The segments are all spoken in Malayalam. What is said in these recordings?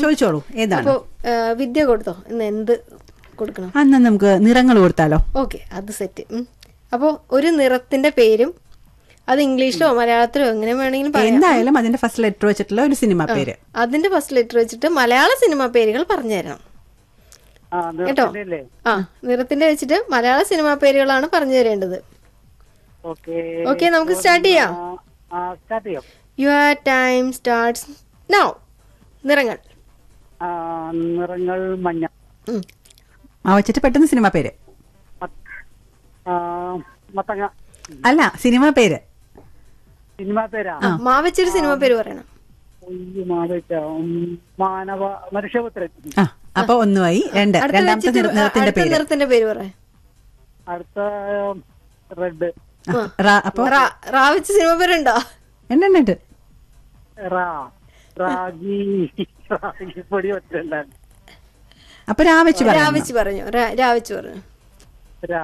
ചോദിച്ചോളൂ ഏതാണ് അപ്പോ ആ, വിദ്യ കൊടുത്തോ ഇന്ന് എന്ത് കൊടുക്കണം അന്ന് നമുക്ക് നിറങ്ങൾ കൊടുത്താലോ ഓക്കെ അത് സെറ്റ് അപ്പോൾ ഒരു നിറത്തിന്റെ പേരും അത് ഇംഗ്ലീഷിലോ മലയാളത്തിലോ എങ്ങനെ വേണമെങ്കിലും പറയാം എന്തായാലും അതിന്റെ ഫസ്റ്റ് ലെറ്റർ വെച്ചിട്ടുള്ള ഒരു സിനിമ പേര് അതിന്റെ ഫസ്റ്റ് ലെറ്റർ വെച്ചിട്ട് മലയാള സിനിമ പേരുകൾ പറഞ്ഞു തരണം ആ കേട്ടോ നിർത്തില്ലേ ആ നിറത്തിന്റെ വെച്ചിട്ട് മലയാള സിനിമ പേരുകളാണ് പറഞ്ഞു തരേണ്ടത് ഓക്കെ ഓക്കെ നമുക്ക് സ്റ്റാർട്ട് ചെയ്യാം ആ സ്റ്റാർട്ട് ചെയ്യാം യുവർ ടൈം സ്റ്റാർട്ട്സ് നൗ നിറങ്ങൾ ആ, നിറങ്ങൾ മഞ്ഞ ഉം. ആ വെച്ചിട്ട് പെട്ടെന്ന് സിനിമ പേര് മത്ത- ആ, മത്തങ്ങ അല്ല സിനിമ പേര് സിനിമ പേരാ മാ വെച്ചൊരു സിനിമ പേര് പറയണം ഒയ്യോ, മാതച്ച. ഉം, മാനവ മനുഷ്യപുത്രൻ ആ അപ്പൊ ഒന്നുമായി രണ്ട് അടുത്ത രണ്ടാമത്തെ വെച്ചിട്ട് നിറ- നിറത്തിന്റെ അടുത്ത പേര് നിറത്തിന്റെ പേര് പറയാം അടുത്ത റെഡ് ആ, റാ- അപ്പൊ റാ- റാ വെച്ച സിനിമ പേരുണ്ടോ ഉണ്ട് ഉണ്ട്, ഉണ്ട് റാ റാഗി റാഗി പൊടി ഒറ്റല്ല അപ്പൊ രാ വെച്ച് രാ പറയാം വെച്ച് പറഞ്ഞു രാ- രാ വെച്ച് പറഞ്ഞു രാ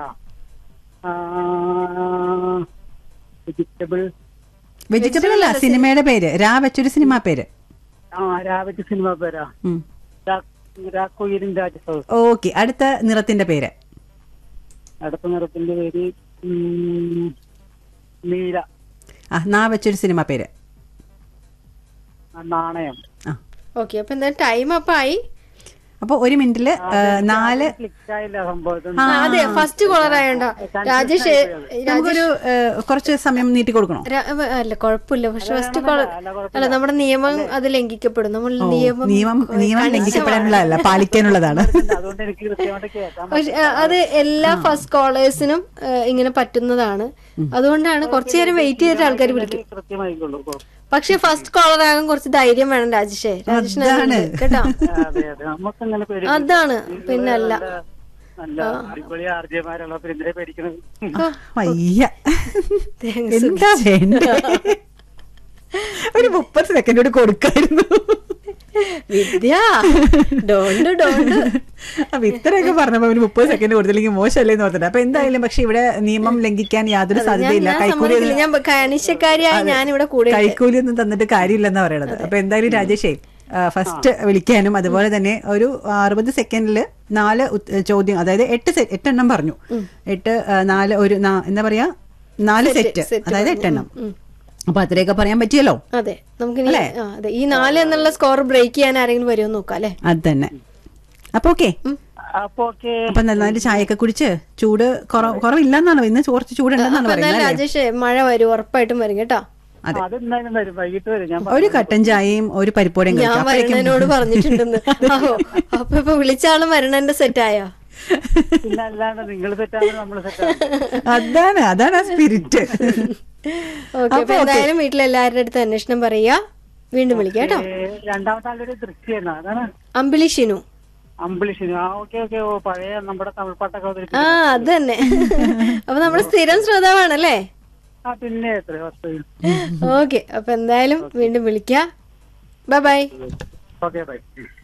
വെജിറ്റബിൾ വെജിറ്റബിൾ അല്ല സിനിമയുടെ പേര് രാ വെച്ചൊരു സിനിമ പേര് ആ രാവിലെ സിനിമ പേരാ ഉം. രാ- രാക്കുയിലും രാജസൗ ഓക്കെ അടുത്ത നിറത്തിന്റെ പേര് അടുത്ത നിറത്തിന്റെ പേര് ഉം, നീല ആ നാ വെച്ചൊരു സിനിമ പേര് ആ, നാണയം ആ ഓക്കെ അപ്പൊ എന്തായാലും ടൈം അപ്പൊ ആയി അപ്പൊ ഒരു മിനിറ്റില് ഏ, നാല് ക്ലിക്കായില്ല സംഭവത്തിൽ ആ, അതെ ഫസ്റ്റ് കോളർ ആയോണ്ടോ രാജേഷ് നമുക്കൊരു ഏ, കുറച്ച് സമയം നീട്ടി കൊടുക്കണോ രാ- അല്ല കുഴപ്പമില്ല പക്ഷെ ഫസ്റ്റ് കോളർ അല്ല നമ്മുടെ നിയമം അത് ലംഘിക്കപ്പെടും നമ്മൾ നിയമം നിയമം നിയമം ലംഘിക്കപ്പെടാനുള്ളതല്ല പാലിക്കാനുള്ളതാണ് അതുകൊണ്ട് എനിക്ക് കൃത്യമായിട്ട് കേൾക്കാൻ പക്ഷെ ആ, അത് എല്ലാ ഫസ്റ്റ് കോളേഴ്സിനും ഇങ്ങനെ പറ്റുന്നതാണ് അതുകൊണ്ടാണ് കുറച്ചു നേരം വെയിറ്റ് ചെയ്തിട്ട് ആൾക്കാർ വിളിക്കും കൃത്യമായിക്കൊള്ളൂ പക്ഷെ ഫസ്റ്റ് കോളർ ആകാൻ കുറച്ച് ധൈര്യം വേണം രാജേഷേ രാജേഷിന് അതുണ്ട് കേട്ടോ അതെ അതെ നമുക്കങ്ങനെ പേടി അതാണ് പിന്നല്ല നല്ല അടിപൊളി ആർജമാരുള്ള എന്തിനെ പേടിക്കണത് വയ്യ എന്താ വേണ്ട ഒരു മുപ്പത് സെക്കൻഡ് കൂടി കൊടുക്കായിരുന്നു വിദ്യ ഡോണ്ട് ഡോണ്ട് അപ്പൊ ഇത്രയൊക്കെ പറഞ്ഞപ്പോ ഒരു മുപ്പത് സെക്കൻഡ് കൊടുത്തില്ലെങ്കിൽ മോശമല്ലേ എന്ന് ഓർത്തിട്ട് അപ്പൊ എന്തായാലും പക്ഷെ ഇവിടെ നിയമം ലംഘിക്കാൻ യാതൊരു സാധ്യതയില്ല ഞാൻ കൈക്കൂലി സമ്മതിക്കില്ല ഞാൻ കണിശക്കാരിയായി ഞാൻ ഇവിടെ കൂടെ ഉണ്ട്. കൈക്കൂലി ഒന്നും തന്നിട്ട് കാര്യമില്ലെന്നാ പറയണത് അപ്പൊ എന്തായാലും രാജേഷേ ഫസ്റ്റ് വിളിക്കാനും അതുപോലെ തന്നെ ഒരു അറുപത് സെക്കൻഡിൽ നാല് ഉത്- ചോദ്യം അതായത് എട്ട് സെ- എട്ടെണ്ണം പറഞ്ഞു എട്ട് ആ, നാല് ഒരു നാ- എന്താ പറയാ നാല് സെറ്റ് set അതായത് എട്ടെണ്ണം അപ്പൊ അത്രയൊക്കെ പറയാൻ പറ്റിയല്ലോ അതെ നമുക്കിനി ആ, അതെ ഈ നാല് എന്നുള്ള സ്കോർ ബ്രേക്ക് ചെയ്യാൻ ആരെങ്കിലും വരുമോ നോക്കാം അല്ലെ അത് തന്നെ അപ്പൊ ഓക്കെ അപ്പൊ ഓക്കെ അപ്പൊ നന്നായിട്ട് ചായയൊക്കെ കുടിച്ച് ചൂട് കുറവ് കുറവില്ലെന്നാണോ ഇന്ന് കുറച്ച് ചൂടുണ്ടെന്നാണ് അപ്പൊ പറയുന്നത് എന്തായാലും അല്ലേ? രാജേഷ് മഴ വരും ഉറപ്പായിട്ടും വരും കേട്ടോ അതെ അതെന്തായാലും വരും വൈകിട്ട് വരും ഞാൻ ഒരു കട്ടൻ ചായയും ഒരു പരിപ്പോടെയും ഞാൻ കഴിക്കാം അപ്പോഴേക്കും വരുന്നതിനോട് പറഞ്ഞിട്ടുണ്ടെന്ന് ആവോ അപ്പൊ ഇപ്പൊ വിളിച്ച ആള് വരണന്റെ സെറ്റ് ആയോ പിന്നെ അല്ലാണ്ട് നിങ്ങൾ സെറ്റാണ് നമ്മൾ സെറ്റാണ് അതാണ് അതാണ് ആ സ്പിരിറ്റ് ഓക്കെ അപ്പൊ എന്തായാലും വീട്ടിലെല്ലാവരുടെ അടുത്ത് അന്വേഷണം പറയാ വീണ്ടും വിളിക്കാം കേട്ടോ രണ്ടാമത്തെ ആളൊരു ദൃശ്യാണ് അതാണ് അമ്പിളി ഷിനു അമ്പിളിഷിന് ആ ഓക്കെ ഓക്കെ ഓ പഴയ നമ്മുടെ തമിഴ് പാട്ടൊക്കെ ആ അവതരിപ്പിച്ചു അത് തന്നെ അപ്പൊ നമ്മുടെ സ്ഥിരം ശ്രോതാവാണല്ലേ ആ പിന്നെ എത്ര വർഷം ഓക്കെ അപ്പൊ എന്തായാലും വീണ്ടും വിളിക്കാം ബൈ ബൈ ഓക്കെ ബൈ